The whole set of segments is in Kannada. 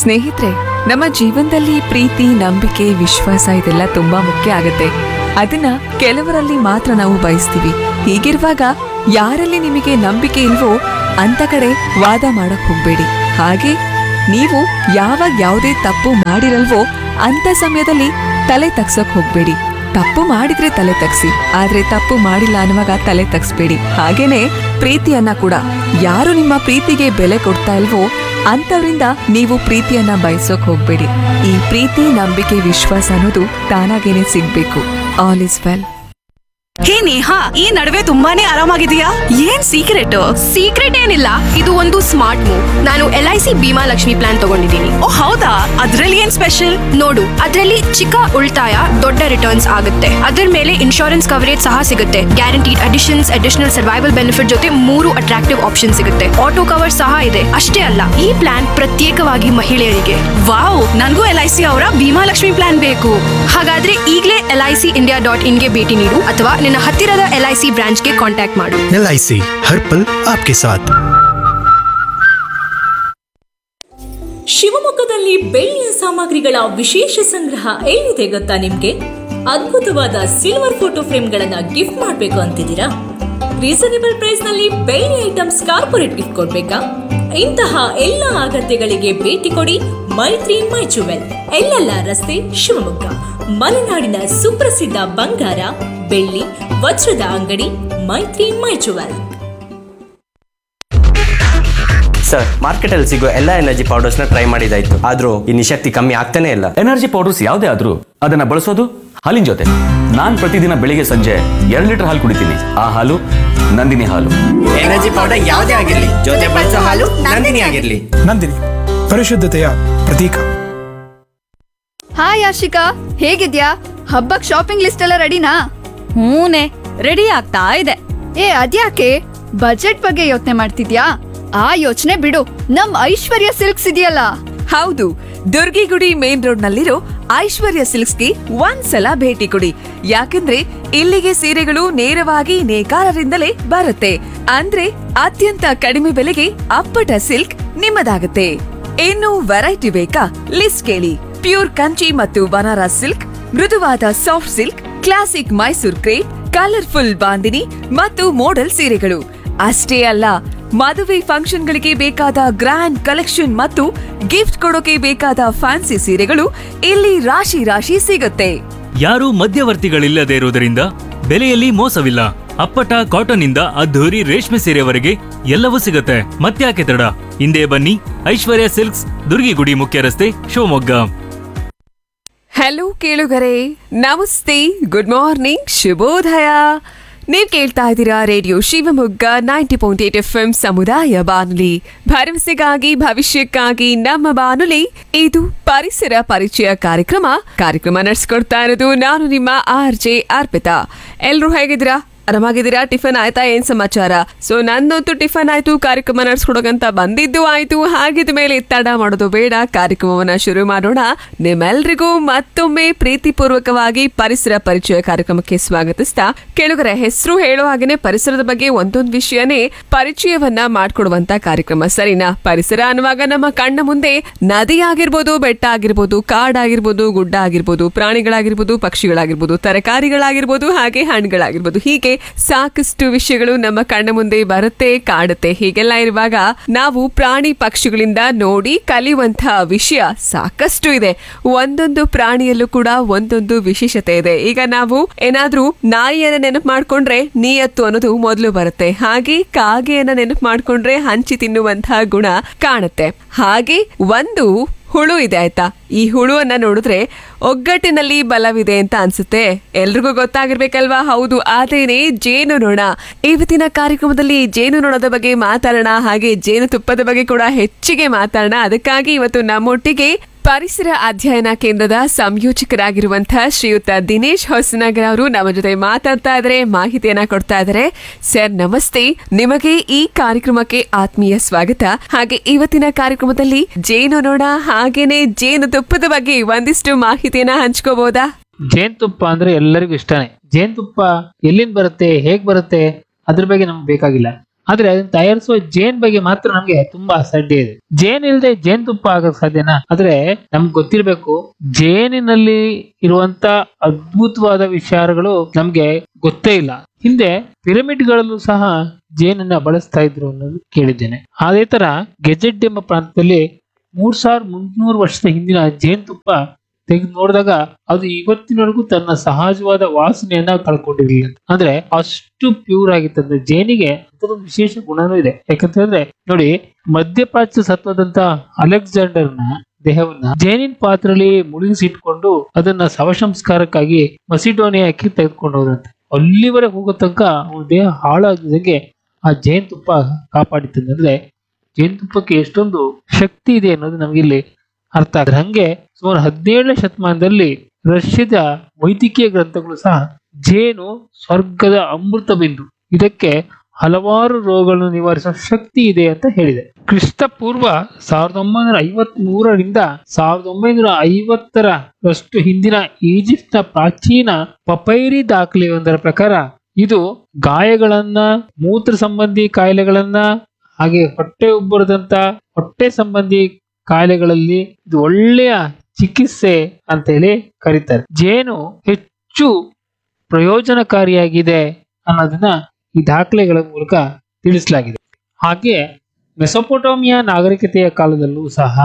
ಸ್ನೇಹಿತರೆ ನಮ್ಮ ಜೀವನದಲ್ಲಿ ಪ್ರೀತಿ ನಂಬಿಕೆ ವಿಶ್ವಾಸ ಇದೆಲ್ಲ ತುಂಬಾ ಮುಖ್ಯ ಆಗುತ್ತೆ ಅದನ್ನ ಕೆಲವರಲ್ಲಿ ಮಾತ್ರ ನಾವು ಬಯಸ್ತೀವಿ ಹೀಗಿರುವಾಗ ಯಾರಲ್ಲಿ ನಿಮಗೆ ನಂಬಿಕೆ ಇಲ್ವೋ ಅಂತ ಕಡೆ ವಾದ ಮಾಡಕ್ ಹೋಗ್ಬೇಡಿ ಹಾಗೆ ನೀವು ಯಾವಾಗ ಯಾವುದೇ ತಪ್ಪು ಮಾಡಿರಲ್ವೋ ಅಂತ ಸಮಯದಲ್ಲಿ ತಲೆ ತಗ್ಸಕ್ ಹೋಗ್ಬೇಡಿ ತಪ್ಪು ಮಾಡಿದ್ರೆ ತಲೆ ತಗ್ಸಿ ಆದ್ರೆ ತಪ್ಪು ಮಾಡಿಲ್ಲ ಅನ್ನುವಾಗ ತಲೆ ತಗ್ಸ್ಬೇಡಿ ಹಾಗೇನೆ ಪ್ರೀತಿಯನ್ನ ಕೂಡ ಯಾರು ನಿಮ್ಮ ಪ್ರೀತಿಗೆ ಬೆಲೆ ಕೊಡ್ತಾ ಇಲ್ವೋ ಅಂತವರಿಂದ ನೀವು ಪ್ರೀತಿಯನ್ನ ಬಯಸೋಕ್ ಹೋಗ್ಬೇಡಿ ಈ ಪ್ರೀತಿ ನಂಬಿಕೆ ವಿಶ್ವಾಸ ಅನ್ನೋದು ತಾನಾಗೇನೆ ಸಿಗ್ಬೇಕು all is well hey Neha ಈ ನಡುವೆ ತುಂಬಾನೇ ಆರಾಮಾಗಿದೆಯಾ ಏನ್ ಸೀಕ್ರೆಟ್ ಸೀಕ್ರೆಟ್ ಏನಿಲ್ಲ ಇದು ಒಂದು ಸ್ಮಾರ್ಟ್ ಮೂವ್ ನಾನು L I C Bhima Lakshmi plan ತಗೊಂಡಿದ್ದೀನಿ ಓ ಹೌದಾ ಅದ್ರಲ್ಲಿ ಏನ್ ಸ್ಪೆಷಲ್ ನೋಡು ಅದರಲ್ಲಿ ಚಿಕ್ಕ ಉಳಿತಾಯ ದೊಡ್ಡ ರಿಟರ್ನ್ಸ್ ಆಗುತ್ತೆ ಅದರ ಮೇಲೆ ಇನ್ಶೂರೆನ್ಸ್ ಕವರೇಜ್ ಸಹ ಸಿಗುತ್ತೆ guaranteed additions additional survival benefit ಜೊತೆ ಮೂರು ಅಟ್ರಾಕ್ಟಿವ್ ಆಪ್ಷನ್ ಸಿಗುತ್ತೆ ಆಟೋ ಕವರ್ ಸಹ ಇದೆ ಅಷ್ಟೇ ಅಲ್ಲ ಈ ಪ್ಲಾನ್ ಪ್ರತ್ಯೇಕವಾಗಿ ಮಹಿಳೆಯರಿಗೆ ವಾವ್ ನನ್ಗೂ ಎಲ್ ಐ ಸಿ ಅವರ ಭೀಮಾ ಲಕ್ಷ್ಮಿ ಪ್ಲಾನ್ ಬೇಕು ಹಾಗಾದ್ರೆ ಈಗಲೇ L I C India dot ಇನ್ಗೆ ಭೇಟಿ ನೀಡು ಅಥವಾ ನಿನ್ನ ಹತ್ತಿರದ ಎಲ್ ಐ ಸಿ ಬ್ರಾಂಚ್ಗೆ ಕಾಂಟ್ಯಾಕ್ಟ್ ಮಾಡು एल आई सी हर पल आपके साथ ಶಿವಮೊಗ್ಗದಲ್ಲಿ ಬೆಳ್ಳಿಯ ಸಾಮಗ್ರಿಗಳ ವಿಶೇಷ ಸಂಗ್ರಹ ಎಲ್ಲಿದೆ ಗೊತ್ತಾ ನಿಮ್ಗೆ ಅದ್ಭುತವಾದ ಸಿಲ್ವರ್ ಫೋಟೋ ಫ್ರೇಮ್ಗಳನ್ನ ಗಿಫ್ಟ್ ಮಾಡ್ಬೇಕು ಅಂತಿದ್ದೀರಾ ರೀಸನೇಬಲ್ ಪ್ರೈಸ್ ನಲ್ಲಿ ಬೆಳ್ಳಿ ಐಟಮ್ಸ್ ಕಾರ್ಪೊರೇಟ್ ಗಿಫ್ಟ್ ಕೊಡ್ಬೇಕಾ ಇಂತಹ ಎಲ್ಲ ಅಗತ್ಯಗಳಿಗೆ ಭೇಟಿ ಕೊಡಿ ಮೈತ್ರಿ ಮೈ ಜುವೆಲ್ ಎಲ್ಲೆಲ್ಲ ರಸ್ತೆ ಶಿವಮೊಗ್ಗ ಮಲೆನಾಡಿನ ಸುಪ್ರಸಿದ್ಧ ಬಂಗಾರ ಬೆಳ್ಳಿ ವಜ್ರದ ಅಂಗಡಿ ಮೈತ್ರಿ ಮೈ ಜುವೆಲ್ ಸರ್ ಮಾರ್ಕೆಟಲ್ಲಿ ಸಿಗೋ ಎಲ್ಲ ಎನರ್ಜಿ ಪೌಡರ್ಸ್ನ ಟ್ರೈ ಮಾಡಿದಾಯ್ತು ಆದ್ರೂ ಈ ನಿಶಕ್ತಿ ಕಮ್ಮಿ ಆಗ್ತಾನೆ ಇಲ್ಲ ಎನರ್ಜಿ ಪೌಡರ್ಸ್ ಯಾವುದೇ ಆದ್ರೂ ಅದನ್ನ ಬಳಸೋದು ಹಾಲಿನ ಜೊತೆ ನಾನ್ ಪ್ರತಿದಿನ ಬೆಳಿಗ್ಗೆ ಸಂಜೆ ಎರಡು ಲೀಟರ್ ಹಾಲು ಕುಡಿತೀನಿ ಆ ಹಾಲು ನಂದಿನಿ ಹಾಲು ಎನರ್ಜಿ ಪೌಡರ್ ಯಾವುದೇ ಆಗಿರ್ಲಿ ಜೊತೆ ಬಳಸೋ ಹಾಲು ನಂದಿನಿ ಆಗಿರ್ಲಿ ನಂದಿನಿ ಪರಿಶುದ್ಧತೆಯ ಪ್ರತೀಕ ಹಾಯ್ ಆಶಿಕಾ ಹೇಗಿದ್ಯಾ ಹಬ್ಬಕ್ ಶಾಪಿಂಗ್ ಲಿಸ್ಟ್ ಎಲ್ಲ ರೆಡಿನಾ ಹೂನೆ ರೆಡಿ ಆಗ್ತಾ ಇದೆ ಏ ಅದ್ಯಾಕೆ ಬಜೆಟ್ ಬಗ್ಗೆ ಯೋಚನೆ ಮಾಡ್ತಿದ್ಯಾ ಆ ಯೋಚನೆ ಬಿಡು ನಮ್ ಐಶ್ವರ್ಯ ಸಿಲ್ಕ್ಸ್ ಇದೆಯಲ್ಲ ಹೌದು ದುರ್ಗಿಗುಡಿ ಮೇನ್ ರೋಡ್ ನಲ್ಲಿರೋ ಐಶ್ವರ್ಯ ಸಿಲ್ಕ್ಸ್ಗೆ ಒಂದ್ಸಲ ಭೇಟಿ ಕೊಡಿ ಯಾಕಂದ್ರೆ ಇಲ್ಲಿಗೆ ಸೀರೆಗಳು ನೇರವಾಗಿ ನೇಕಾರರಿಂದಲೇ ಬರುತ್ತೆ ಅಂದ್ರೆ ಅತ್ಯಂತ ಕಡಿಮೆ ಬೆಲೆಗೆ ಅಪ್ಪಟ ಸಿಲ್ಕ್ ನಿಮ್ಮದಾಗುತ್ತೆ ಇನ್ನು ವೆರೈಟಿ ಬೇಕಾ ಲಿಸ್ಟ್ ಕೇಳಿ ಪ್ಯೂರ್ ಕಂಚಿ ಮತ್ತು ಬನಾರಸ್ ಸಿಲ್ಕ್ ಮೃದುವಾದ soft silk classic Mysore crepe colourful bandhani ಮತ್ತು ಮೋಡಲ್ ಸೀರೆಗಳು ಅಷ್ಟೇ ಅಲ್ಲ ಮದುವೆ ಫಂಕ್ಷನ್ಗಳಿಗೆ ಬೇಕಾದ ಗ್ರ್ಯಾಂಡ್ ಕಲೆಕ್ಷನ್ ಮತ್ತು ಗಿಫ್ಟ್ ಕೊಡೋಕೆ ಬೇಕಾದ ಫ್ಯಾನ್ಸಿ ಸೀರೆಗಳು ಇಲ್ಲಿ ರಾಶಿ ರಾಶಿ ಸಿಗುತ್ತೆ ಯಾರೂ ಮಧ್ಯವರ್ತಿಗಳಿಲ್ಲದೆ ಇರುವುದರಿಂದ ಬೆಲೆಯಲ್ಲಿ ಮೋಸವಿಲ್ಲ ಅಪ್ಪಟ ಕಾಟನ್ ಇಂದ ಅದ್ಧೂರಿ ರೇಷ್ಮೆ ಸೀರೆವರೆಗೆ ಎಲ್ಲವೂ ಸಿಗುತ್ತೆ ಮತ್ತ್ಯಾಕೆ ತಡ ಹಿಂದೆ ಬನ್ನಿ ಐಶ್ವರ್ಯ ಸಿಲ್ಕ್ಸ್ ದುರ್ಗಿಗುಡಿ ಮುಖ್ಯ ರಸ್ತೆ ಶಿವಮೊಗ್ಗ ಹಲೋ ಕೇಳುಗರೆ ನಮಸ್ತೆ ಗುಡ್ ಮಾರ್ನಿಂಗ್ ಶುಭೋದಯ ನೀವ್ ಕೇಳ್ತಾ ಇದ್ದೀರಾ radio Shivamogga ninety point eight F M ಸಮುದಾಯ ಬಾನುಲಿ ಭರವಸೆಗಾಗಿ ಭವಿಷ್ಯಕ್ಕಾಗಿ ನಮ್ಮ ಬಾನುಲಿ ಇದು ಪರಿಸರ ಪರಿಚಯ ಕಾರ್ಯಕ್ರಮ ಕಾರ್ಯಕ್ರಮ ನಡೆಸ್ಕೊಡ್ತಾ ಇರೋದು ನಾನು ನಿಮ್ಮ ಆರ್ ಜೆ ಅರ್ಪಿತಾ ಎಲ್ರು ಹೇಗಿದ್ದೀರಾ ಆರಾಮಾಗಿದ್ದೀರಾ ಟಿಫನ್ ಆಯ್ತಾ ಏನ್ ಸಮಾಚಾರ ಸೊ ನನ್ನಂತೂ ಟಿಫನ್ ಆಯ್ತು ಕಾರ್ಯಕ್ರಮ ನಡ್ಸ್ಕೊಡೋಕಂತ ಬಂದಿದ್ದು ಆಯ್ತು ಹಾಗಿದ ಮೇಲೆ ತಡ ಮಾಡೋದು ಬೇಡ ಕಾರ್ಯಕ್ರಮವನ್ನ ಶುರು ಮಾಡೋಣ ನಿಮ್ಮೆಲ್ರಿಗೂ ಮತ್ತೊಮ್ಮೆ ಪ್ರೀತಿಪೂರ್ವಕವಾಗಿ ಪರಿಸರ ಪರಿಚಯ ಕಾರ್ಯಕ್ರಮಕ್ಕೆ ಸ್ವಾಗತಿಸ್ತಾ ಕೆಳಗರೆ ಹೆಸರು ಹೇಳೋ ಹಾಗೇನೆ ಪರಿಸರದ ಬಗ್ಗೆ ಒಂದೊಂದು ವಿಷಯನೇ ಪರಿಚಯವನ್ನ ಮಾಡ್ಕೊಡುವಂತ ಕಾರ್ಯಕ್ರಮ ಸರಿನಾ ಪರಿಸರ ಅನ್ನುವಾಗ ನಮ್ಮ ಕಣ್ಣ ಮುಂದೆ ನದಿ ಆಗಿರ್ಬೋದು ಬೆಟ್ಟ ಆಗಿರ್ಬೋದು ಕಾಡಾಗಿರ್ಬೋದು ಗುಡ್ಡ ಆಗಿರ್ಬೋದು ಪ್ರಾಣಿಗಳಾಗಿರ್ಬೋದು ಪಕ್ಷಿಗಳಾಗಿರ್ಬೋದು ತರಕಾರಿಗಳಾಗಿರ್ಬೋದು ಹಾಗೆ ಹಣ್ಣುಗಳಾಗಿರ್ಬೋದು ಹೀಗೆ ಸಾಕಷ್ಟು ವಿಷಯಗಳು ನಮ್ಮ ಕಣ್ಣ ಮುಂದೆ ಬರುತ್ತೆ ಕಾಡುತ್ತೆ ಹೀಗೆಲ್ಲ ಇರುವಾಗ ನಾವು ಪ್ರಾಣಿ ಪಕ್ಷಿಗಳಿಂದ ನೋಡಿ ಕಲಿಯುವಂತಹ ವಿಷಯ ಸಾಕಷ್ಟು ಇದೆ ಒಂದೊಂದು ಪ್ರಾಣಿಯಲ್ಲೂ ಕೂಡ ಒಂದೊಂದು ವಿಶೇಷತೆ ಇದೆ ಈಗ ನಾವು ಏನಾದ್ರೂ ನಾಯಿಯನ್ನ ನೆನಪು ಮಾಡ್ಕೊಂಡ್ರೆ ನೀಯತ್ತು ಅನ್ನೋದು ಮೊದಲು ಬರುತ್ತೆ ಹಾಗೆ ಕಾಗೆಯನ್ನ ನೆನಪು ಮಾಡ್ಕೊಂಡ್ರೆ ಹಂಚಿ ತಿನ್ನುವಂತಹ ಗುಣ ಕಾಣುತ್ತೆ ಹಾಗೆ ಒಂದು ಹುಳು ಇದೆ ಆಯ್ತಾ ಈ ಹುಳುವನ್ನ ನೋಡಿದ್ರೆ ಒಗ್ಗಟ್ಟಿನಲ್ಲಿ ಬಲವಿದೆ ಅಂತ ಅನ್ಸುತ್ತೆ ಎಲ್ರಿಗೂ ಗೊತ್ತಾಗಿರ್ಬೇಕಲ್ವಾ ಹೌದು ಅದೇನೆ ಜೇನು ನೊಣ ಇವತ್ತಿನ ಕಾರ್ಯಕ್ರಮದಲ್ಲಿ ಜೇನು ನೊಣದ ಬಗ್ಗೆ ಮಾತಾಡೋಣ ಹಾಗೆ ಜೇನು ತುಪ್ಪದ ಬಗ್ಗೆ ಕೂಡ ಹೆಚ್ಚಿಗೆ ಮಾತಾಡೋಣ ಅದಕ್ಕಾಗಿ ಇವತ್ತು ನಮ್ಮೊಟ್ಟಿಗೆ ಪರಿಸರ ಅಧ್ಯಯನ ಕೇಂದ್ರದ ಸಂಯೋಜಕರಾಗಿರುವಂತಹ ಶ್ರೀಯುತ ದಿನೇಶ್ ಹೊಸನಗರ್ ಅವರು ನಮ್ಮ ಜೊತೆ ಮಾತಾಡ್ತಾ ಇದ್ದಾರೆ ಮಾಹಿತಿಯನ್ನ ಕೊಡ್ತಾ ಇದ್ದಾರೆ ಸರ್ ನಮಸ್ತೆ ನಿಮಗೆ ಈ ಕಾರ್ಯಕ್ರಮಕ್ಕೆ ಆತ್ಮೀಯ ಸ್ವಾಗತ ಹಾಗೆ ಇವತ್ತಿನ ಕಾರ್ಯಕ್ರಮದಲ್ಲಿ ಜೇನು ನೋಡ ಹಾಗೇನೆ ಜೇನು ತುಪ್ಪದ ಬಗ್ಗೆ ಒಂದಿಷ್ಟು ಮಾಹಿತಿಯನ್ನ ಹಂಚ್ಕೋಬಹುದಾ ಜೇನುತುಪ್ಪ ಅಂದ್ರೆ ಎಲ್ಲರಿಗೂ ಇಷ್ಟನೇ ಜೇನುತುಪ್ಪ ಎಲ್ಲಿಂದ ಬರುತ್ತೆ ಹೇಗ್ ಬರುತ್ತೆ ಅದ್ರ ಬಗ್ಗೆ ನಮ್ಗೆ ಬೇಕಾಗಿಲ್ಲ ಆದ್ರೆ ಅದನ್ನ ತಯಾರಿಸುವ ಜೇನ್ ಬಗ್ಗೆ ಮಾತ್ರ ನಮ್ಗೆ ತುಂಬಾ ಅಸಡ್ಡೆ ಇದೆ ಜೇನ್ ಇಲ್ಲದೆ ಜೇನುತುಪ್ಪ ಆಗೋಕ್ ಸಾಧ್ಯನಾ ಆದ್ರೆ ನಮ್ಗೆ ಗೊತ್ತಿರ್ಬೇಕು ಜೇನಿನಲ್ಲಿ ಇರುವಂತ ಅದ್ಭುತವಾದ ವಿಚಾರಗಳು ನಮ್ಗೆ ಗೊತ್ತೇ ಇಲ್ಲ ಹಿಂದೆ ಪಿರಮಿಡ್ಗಳಲ್ಲೂ ಸಹ ಜೇನನ್ನ ಬಳಸ್ತಾ ಇದ್ರು ಅನ್ನೋದು ಕೇಳಿದ್ದೇನೆ ಅದೇ ತರ ಗೆಜೆಟ್ ಎಂಬ ಪ್ರಾಂತದಲ್ಲಿ ಮೂರ್ ಸಾವಿರದ ಮುನ್ನೂರು ವರ್ಷದ ಹಿಂದಿನ ಜೇನುತುಪ್ಪ ತೆಗೆದು ನೋಡಿದಾಗ ಅದು ಇವತ್ತಿನವರೆಗೂ ತನ್ನ ಸಹಜವಾದ ವಾಸನೆಯನ್ನ ಕಳ್ಕೊಂಡಿರ್ಲಿಲ್ಲ ಅಂದ್ರೆ ಅಷ್ಟು ಪ್ಯೂರ್ ಆಗಿತ್ತಂದ್ರೆ ಜೇನಿಗೆ ಅಂತದೊಂದು ವಿಶೇಷ ಗುಣನೂ ಇದೆ ಯಾಕಂತ ಹೇಳಿದ್ರೆ ನೋಡಿ ಮಧ್ಯಪ್ರಾಚ್ಯ ಸತ್ವದಂತ ಅಲೆಕ್ಸಾಂಡರ್ನ ದೇಹವನ್ನ ಜೇನಿನ ಪಾತ್ರೆಯಲ್ಲಿ ಮುಳುಗಿಸಿಟ್ಕೊಂಡು ಅದನ್ನ ಶವಸಂಸ್ಕಾರಕ್ಕಾಗಿ ಮಸಿಡೋನಿಯಾಕ್ಕೆ ತೆಗೆದುಕೊಂಡು ಹೋದಂತೆ ಅಲ್ಲಿವರೆಗೆ ಹೋಗೋ ತನಕ ಅವನ ದೇಹ ಹಾಳಾಗದಂಗೆ ಆ ಜೇನುತುಪ್ಪ ಕಾಪಾಡಿತ್ತಂದ್ರೆ ಅಂದ್ರೆ ಜೇನುತುಪ್ಪಕ್ಕೆ ಎಷ್ಟೊಂದು ಶಕ್ತಿ ಇದೆ ಅನ್ನೋದು ನಮ್ಗೆ ಇಲ್ಲಿ ಅರ್ಥ ಆಗುತ್ತೆ ಹಂಗೆ ಸುಮಾರು ಹದಿನೇಳನೇ ಶತಮಾನದಲ್ಲಿ ರಷ್ಯಾದ ವೈದ್ಯಕೀಯ ಗ್ರಂಥಗಳು ಸಹ ಜೇನು ಸ್ವರ್ಗದ ಅಮೃತ ಬಿಂದು ಇದಕ್ಕೆ ಹಲವಾರು ರೋಗಗಳನ್ನು ನಿವಾರಿಸುವ ಶಕ್ತಿ ಇದೆ ಅಂತ ಹೇಳಿದೆ ಕ್ರಿಸ್ತ ಪೂರ್ವ ಸಾವಿರದ ಒಂಬೈನೂರ ಐವತ್ ಮೂರರಿಂದ ಸಾವಿರದ ಒಂಬೈನೂರ ಐವತ್ತರಷ್ಟು ಹಿಂದಿನ ಈಜಿಪ್ಟ್ನ ಪ್ರಾಚೀನ ಪಪೈರಿ ದಾಖಲೆಯೊಂದರ ಪ್ರಕಾರ ಇದು ಗಾಯಗಳನ್ನ ಮೂತ್ರ ಸಂಬಂಧಿ ಕಾಯಿಲೆಗಳನ್ನ ಹಾಗೆ ಹೊಟ್ಟೆ ಉಬ್ಬರದಂತ ಹೊಟ್ಟೆ ಸಂಬಂಧಿ ಕಾಯಿಲೆಗಳಲ್ಲಿ ಇದು ಒಳ್ಳೆಯ ಚಿಕಿತ್ಸೆ ಅಂತ ಹೇಳಿ ಕರೀತಾರೆ ಜೇನು ಹೆಚ್ಚು ಪ್ರಯೋಜನಕಾರಿಯಾಗಿದೆ ಅನ್ನೋದನ್ನ ಈ ದಾಖಲೆಗಳ ಮೂಲಕ ತಿಳಿಸಲಾಗಿದೆ ಹಾಗೆ ಮೆಸೊಪೊಟೋಮಿಯಾ ನಾಗರಿಕತೆಯ ಕಾಲದಲ್ಲೂ ಸಹ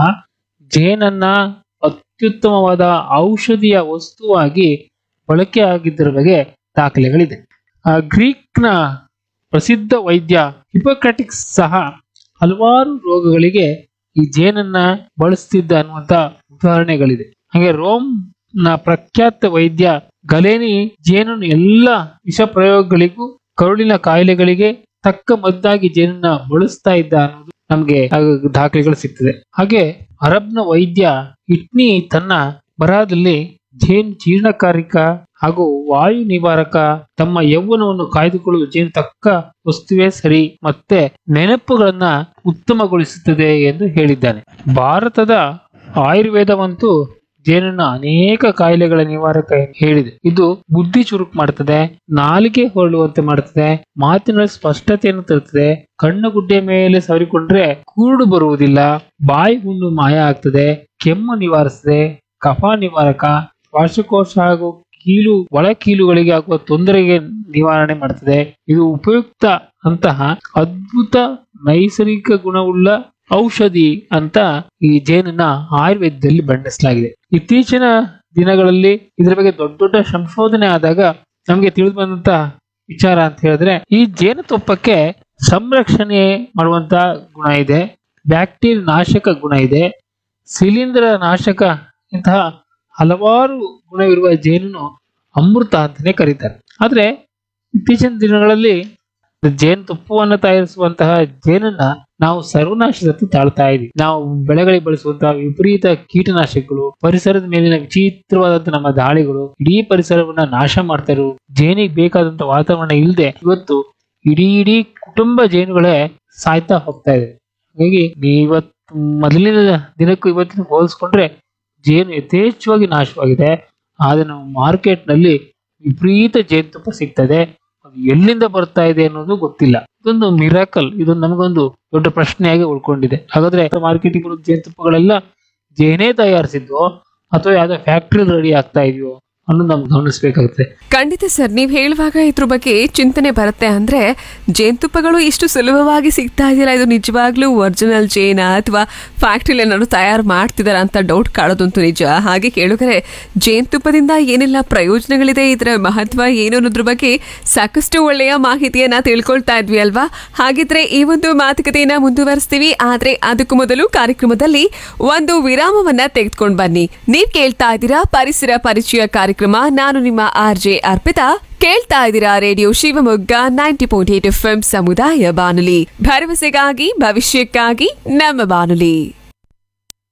ಜೇನನ್ನ ಅತ್ಯುತ್ತಮವಾದ ಔಷಧಿಯ ವಸ್ತುವಾಗಿ ಬಳಕೆ ಆಗಿದ್ದರ ಬಗ್ಗೆ ದಾಖಲೆಗಳಿದೆ ಆ ಗ್ರೀಕ್ನ ಪ್ರಸಿದ್ಧ ವೈದ್ಯ ಹಿಪೋಕ್ರಾಟಿಕ್ಸ್ ಸಹ ಹಲವಾರು ರೋಗಗಳಿಗೆ ಈ ಜೇನನ್ನ ಬಳಸ್ತಿದ್ದ ಅನ್ನುವಂತ ಉದಾಹರಣೆಗಳಿದೆ ಹಾಗೆ ರೋಮ್ ನ ಪ್ರಖ್ಯಾತ ವೈದ್ಯ ಗಲೇನಿ ಜೇನನ್ನು ಎಲ್ಲ ವಿಷ ಪ್ರಯೋಗಗಳಿಗೂ ಕರುಳಿನ ಕಾಯಿಲೆಗಳಿಗೆ ತಕ್ಕ ಮದ್ದಾಗಿ ಜೇನನ್ನ ಬಳಸ್ತಾ ಇದ್ದ ಅನ್ನೋದು ನಮ್ಗೆ ಆಗ ದಾಖಲೆಗಳು ಸಿಗ್ತದೆ ಹಾಗೆ ಅರಬ್ನ ವೈದ್ಯ ಇಟ್ನಿ ತನ್ನ ಬರಹದಲ್ಲಿ ಜೇನು ಜೀರ್ಣಕಾರಿಕ ಹಾಗೂ ವಾಯು ನಿವಾರಕ ತಮ್ಮ ಯೌವನವನ್ನು ಕಾಯ್ದುಕೊಳ್ಳಲು ಜೇನು ತಕ್ಕ ವಸ್ತುವೇ ಸರಿ ಮತ್ತೆ ನೆನಪುಗಳನ್ನ ಉತ್ತಮಗೊಳಿಸುತ್ತದೆ ಎಂದು ಹೇಳಿದ್ದಾನೆ ಭಾರತದ ಆಯುರ್ವೇದವಂತೂ ಜೇನನ್ನ ಅನೇಕ ಕಾಯಿಲೆಗಳ ನಿವಾರಕ ಎಂದು ಹೇಳಿದೆ ಇದು ಬುದ್ಧಿ ಚುರುಕು ಮಾಡ್ತದೆ ನಾಲಿಗೆ ಹೊರಳುವಂತೆ ಮಾಡ್ತದೆ ಮಾತಿನಲ್ಲಿ ಸ್ಪಷ್ಟತೆಯನ್ನು ತರುತ್ತದೆ ಕಣ್ಣು ಗುಡ್ಡೆ ಮೇಲೆ ಸವರಿಕೊಂಡ್ರೆ ಕೂಡು ಬರುವುದಿಲ್ಲ ಬಾಯಿ ಹುಣ್ಣು ಮಾಯ ಆಗ್ತದೆ ಕೆಮ್ಮು ನಿವಾರಿಸ್ತದೆ ಕಫ ನಿವಾರಕ ಶ್ವಾಸಕೋಶ ಹಾಗೂ ಕೀಲು ಒಳ ಕೀಲುಗಳಿಗೆ ಆಗುವ ತೊಂದರೆಗೆ ನಿವಾರಣೆ ಮಾಡ್ತದೆ ಇದು ಉಪಯುಕ್ತ ಅಂತಹ ಅದ್ಭುತ ನೈಸರ್ಗಿಕ ಗುಣವುಳ್ಳ ಔಷಧಿ ಅಂತ ಈ ಜೇನನ್ನ ಆಯುರ್ವೇದದಲ್ಲಿ ಬಣ್ಣಿಸಲಾಗಿದೆ ಇತ್ತೀಚಿನ ದಿನಗಳಲ್ಲಿ ಇದರ ಬಗ್ಗೆ ದೊಡ್ಡ ದೊಡ್ಡ ಸಂಶೋಧನೆ ಆದಾಗ ನಮಗೆ ತಿಳಿದು ಬಂದಂತ ವಿಚಾರ ಅಂತ ಹೇಳಿದ್ರೆ ಈ ಜೇನುತುಪ್ಪಕ್ಕೆ ಸಂರಕ್ಷಣೆ ಮಾಡುವಂತ ಗುಣ ಇದೆ ಬ್ಯಾಕ್ಟೀರಿಯಾ ನಾಶಕ ಗುಣ ಇದೆ ಶಿಲೀಂಧ್ರ ನಾಶಕ ಇಂತಹ ಹಲವಾರು ಗುಣವಿರುವ ಜೇನನ್ನು ಅಮೃತ ಅಂತಾನೆ ಕರೀತಾರೆ ಆದ್ರೆ ಇತ್ತೀಚಿನ ದಿನಗಳಲ್ಲಿ ಜೇನುತುಪ್ಪವನ್ನು ತಯಾರಿಸುವಂತಹ ಜೇನನ್ನ ನಾವು ಸರ್ವನಾಶದತ್ತ ತಾಳ್ತಾ ಇದೀವಿ ನಾವು ಬೆಳೆಗಳಿಗೆ ಬಳಸುವಂತಹ ವಿಪರೀತ ಕೀಟನಾಶಕಗಳು ಪರಿಸರದ ಮೇಲಿನ ವಿಚಿತ್ರವಾದಂತಹ ನಮ್ಮ ದಾಳಿಗಳು ಇಡೀ ಪರಿಸರವನ್ನ ನಾಶ ಮಾಡ್ತಾ ಇರೋ ಜೇನಿಗೆ ಬೇಕಾದಂತ ವಾತಾವರಣ ಇಲ್ಲದೆ ಇವತ್ತು ಇಡೀ ಇಡೀ ಕುಟುಂಬ ಜೇನುಗಳೇ ಸಾಯ್ತಾ ಹೋಗ್ತಾ ಇದೆ ಹಾಗಾಗಿ ಇವತ್ತು ಮೊದಲಿನ ದಿನಕ್ಕೂ ಇವತ್ತಿನ ಹೋಲಿಸ್ಕೊಂಡ್ರೆ ಜೇನು ಯಥೇಚ್ಛವಾಗಿ ನಾಶವಾಗಿದೆ ಆದ್ರೆ ನಾವು ಮಾರ್ಕೆಟ್ ನಲ್ಲಿ ವಿಪರೀತ ಜೇನುತುಪ್ಪ ಸಿಗ್ತದೆ ಅದು ಎಲ್ಲಿಂದ ಬರ್ತಾ ಇದೆ ಅನ್ನೋದು ಗೊತ್ತಿಲ್ಲ ಇದೊಂದು ಮಿರಾಕಲ್ ಇದೊಂದು ನಮಗೊಂದು ದೊಡ್ಡ ಪ್ರಶ್ನೆಯಾಗಿ ಉಳ್ಕೊಂಡಿದೆ ಹಾಗಾದ್ರೆ ಮಾರ್ಕೆಟಿಂಗ್ ಬರೋ ಜೇನುತುಪ್ಪಗಳೆಲ್ಲ ಜೇನೇ ತಯಾರಿಸಿದ್ವೋ ಅಥವಾ ಯಾವ್ದೋ ಫ್ಯಾಕ್ಟ್ರಿ ರೆಡಿ ಆಗ್ತಾ ಇದೆಯೋ ಅನ್ನೋದು ನಮ್ಗೆ ಗಮನಿಸ್ಬೇಕಾಗುತ್ತೆ ಖಂಡಿತ ಸರ್ ನೀವು ಹೇಳುವಾಗ ಇದ್ರ ಬಗ್ಗೆ ಚಿಂತನೆ ಬರುತ್ತೆ ಅಂದ್ರೆ ಜೇನುತುಪ್ಪಗಳು ಇಷ್ಟು ಸುಲಭವಾಗಿ ಸಿಗ್ತಾ ಇದೆಯಲ್ಲ ಇದು ನಿಜವಾಗ್ಲೂ ಒರಿಜಿನಲ್ ಜೇನ ಅಥವಾ ಫ್ಯಾಕ್ಟ್ರಿಲಿ ಏನಾದ್ರು ತಯಾರು ಮಾಡ್ತಿದಾರ ಅಂತ ಡೌಟ್ ಕಾಡೋದಂತೂ ನಿಜ ಹಾಗೆ ಕೇಳುಗರೆ ಜೇನುತುಪ್ಪದಿಂದ ಏನೆಲ್ಲ ಪ್ರಯೋಜನಗಳಿದೆ ಇದರ ಮಹತ್ವ ಏನು ಅನ್ನೋದ್ರ ಬಗ್ಗೆ ಸಾಕಷ್ಟು ಒಳ್ಳೆಯ ಮಾಹಿತಿಯನ್ನ ತಿಳ್ಕೊಳ್ತಾ ಇದ್ವಿ ಅಲ್ವಾ ಹಾಗಿದ್ರೆ ಈ ಒಂದು ಮಾತುಕತೆಯನ್ನ ಮುಂದುವರಿಸ್ತೀವಿ ಆದ್ರೆ ಅದಕ್ಕೂ ಮೊದಲು ಕಾರ್ಯಕ್ರಮದಲ್ಲಿ ಒಂದು ವಿರಾಮವನ್ನ ತೆಗೆದುಕೊಂಡು ಬನ್ನಿ ನೀವ್ ಕೇಳ್ತಾ ಇದ್ದೀರಾ ಪರಿಸರ ಪರಿಚಯ ಕಾರ್ಯಕ್ರಮ ನಾನು ನಿಮ್ಮ ಆರ್ ಜೆ ಅರ್ಪಿತಾ ಕೇಳ್ತಾ ಇದ್ದೀರಾ radio Shivamogga ninety point eight F ಸಮುದಾಯ ಬಾನುಲಿ ಭರವಸೆಗಾಗಿ ಭವಿಷ್ಯಕ್ಕಾಗಿ ನಮ್ಮ ಬಾನುಲಿ